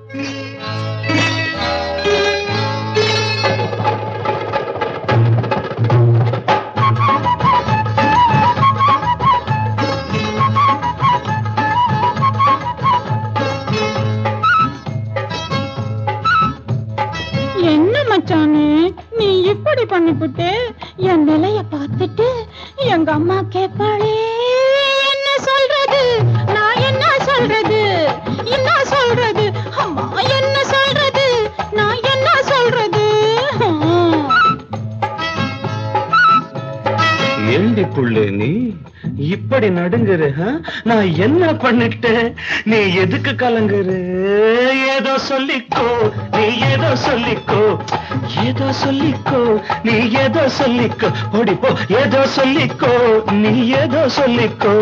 என்ன மச்சானே நீ இப்படி பண்ணிப்புட்டு என் நிலைய பார்த்துட்டு எங்க அம்மா கேட்பாளே என்ன சொல்றது நான் என்ன சொல்றது என்ன சொல்றது அம்மா என்ன சொல்றது நான் என்ன சொல்றது ஏண்டி புள்ளு நீ இப்படி நடுங்குற ஆ? நான் என்ன பண்ணிட்டேன் நீ எதுக்கு கலங்குற ஏதோ சொல்லிக்கோ நீ ஏதோ சொல்லிக்கோ ஏதோ சொல்லிக்கோ நீ ஏதோ சொல்லிக்கோ ஓடிப்போ ஏதோ சொல்லிக்கோ நீ ஏதோ சொல்லிக்கோ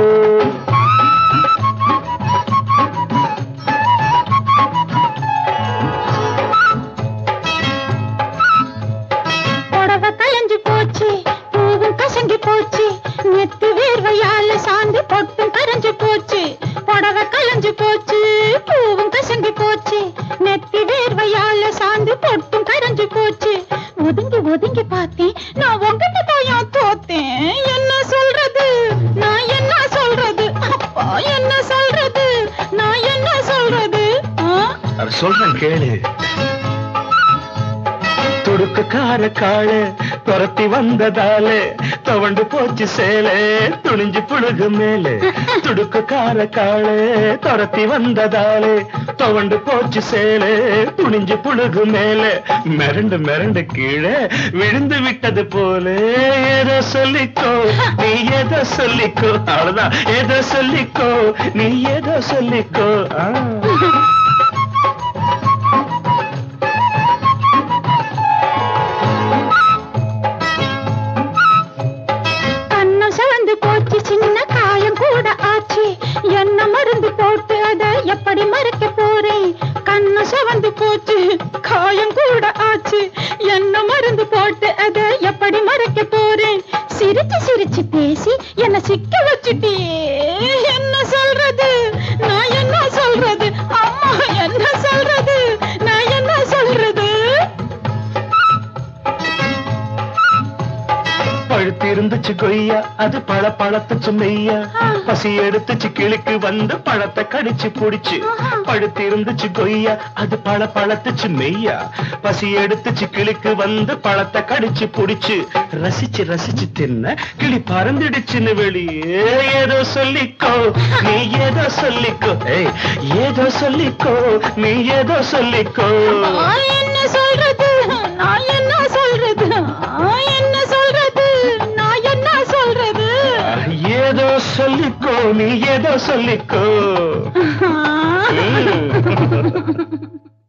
புடவை கலைஞ்சு போச்சு பூவும் கசங்கி போச்சு நெத்து வேர்வையால சாந்து பொட்டும் கரைஞ்சு போச்சு புடவை கலைஞ்சு போச்சு பூவும் கசங்கி போச்சு நெத்தி வேர்வையால சாந்து பொட்டும் கரைஞ்சு போச்சு ஒதுங்கி ஒதுங்கி பார்த்தேன் நான் உங்ககிட்ட தாயா தோத்தேன் என்ன சொல்றது நான் என்ன சொல்றது அப்பா என்ன சொல்றது நான் என்ன சொல்றது ஆ? அது சொல்றேன் கேளு துடுக்குக்கார காளு துரத்தி வந்ததால தவண்டு போச்சு சேலை துணிஞ்சு புழுகு மேலே துடுக்குக்கார காளு துரத்தி வந்ததால தவண்டு போச்சு சேலை துணிஞ்சு புழுகு மேலே மிரண்டு மிரண்டு கீழே விழுந்து விட்டது போல ஏதோ சொல்லிக்கோ நீ ஏதோ சொல்லிக்கோ அவ்வளவுதான் ஏதோ சொல்லிக்கோ நீ ஏதோ சொல்லிக்கோ ஆ. கண்ணம் சிவந்து போச்சு சின்ன காயம் கூட ஆச்சு என்ன மருந்து போட்டு அதை எப்படி மறைக்க போறேன் கண்ணம் சிவந்து போச்சு காயம் கூட ஆச்சு என்ன மருந்து போட்டு அதை எப்படி மறைக்க போறேன் சிரிச்சு சிரிச்சு பேசி என்ன சிக்க வச்சுட்டியே என்ன சொல்றது நான் என்ன சொல்றது அம்மா என்ன சொல்றது நான் என்ன சொல்றது பழுத்து இருந்துச்சு கொய்யா அது பழ பழத்துச்சு மெய்யா பசி எடுத்துச்சு கிளிக்கு வந்து பழத்தை கடிச்சு புடிச்சு பழுத்து இருந்துச்சு கொய்யா அது பழ பழத்துச்சு மெய்யா பசி எடுத்துச்சு கிளிக்கு வந்து பழத்தை கடிச்சு புடிச்சு ரசிச்சு ரசிச்சு தின்ன கிளி பறந்துடுச்சுன்னு வெளியே ஏதோ சொல்லிக்கோ நீ ஏதோ சொல்லிக்கோ ஏய் ஏதோ சொல்லிக்கோ நீ ஏதோ சொல்லிக்கோ நான் என்ன சொல்றது நான் என்ன சொல்றது நான் என்ன சொல்றது நான் என்ன சொல்றது ஏதோ சொல்லிக்கோ நீ ஏதோ சொல்லிக்கோ ம்.